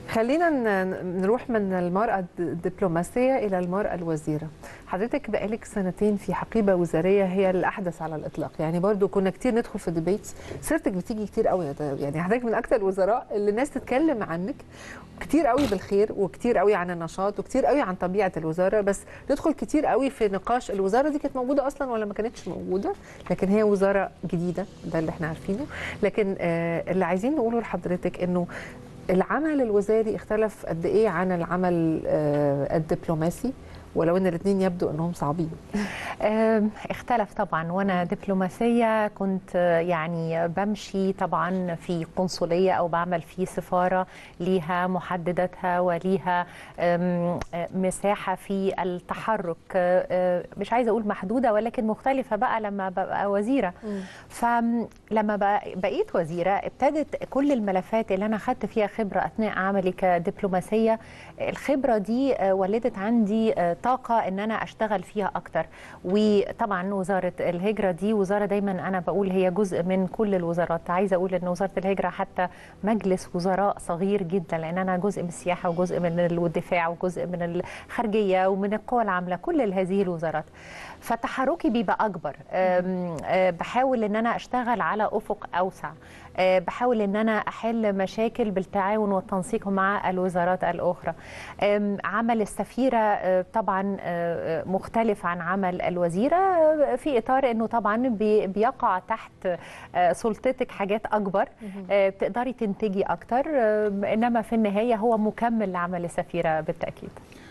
خلينا ن- نروح من المرأة الدبلوماسية إلى المرأة الوزيرة حضرتك بقالك سنتين في حقيبة وزارية هي الأحدث على الإطلاق يعني برضو كنا كتير ندخل في الديبيتس سيرتك بتيجي كتير قوي يا ده- يعني حضرتك من أكتر الوزراء اللي الناس تتكلم عنك كتير قوي بالخير وكتير قوي عن النشاط وكتير قوي عن طبيعة الوزارة بس ندخل كتير قوي في نقاش الوزارة دي كانت موجودة أصلا ولا ما كانتش موجودة لكن هي وزارة جديدة ده اللي احنا عارفينه لكن آه اللي عايزين نقوله لحضرتك إنه العمل الوزاري اختلف قد ايه عن العمل آه، الدبلوماسي ولو ان الاثنين يبدو انهم صعبين آم، اختلف طبعا وانا دبلوماسيه كنت آه، يعني بمشي طبعا في قنصليه او بعمل في سفاره ليها محدداتها وليها آم، آه، مساحه في التحرك آه، آه، مش عايزه اقول محدوده ولكن مختلفه بقى لما ببقى وزيره فلما بقى- بقيت وزيره ابتدت كل الملفات اللي انا خدت فيها خبره اثناء عملي كدبلوماسيه الخبره دي آه، ولدت عندي آه، طاقه ان انا اشتغل فيها اكتر وطبعا وزاره الهجره دي وزاره دايما انا بقول هي جزء من كل الوزارات عايزه اقول ان وزاره الهجره حتى مجلس وزراء صغير جدا لان انا جزء من السياحه وجزء من الدفاع وجزء من الخارجيه ومن القوى العامله كل هذه الوزارات فتحركي بيبقى اكبر أم، أه، بحاول ان انا اشتغل على افق اوسع أه، بحاول ان انا احل مشاكل بالتعاون والتنسيق مع الوزارات الاخرى أم، عمل السفيره أه، طبعا أه، مختلف عن عمل الوزيره أه، في اطار انه طبعا بي- بيقع تحت أه، سلطتك حاجات اكبر أه، بتقدري تنتجي اكتر أه، انما في النهايه هو مكمل لعمل السفيره بالتاكيد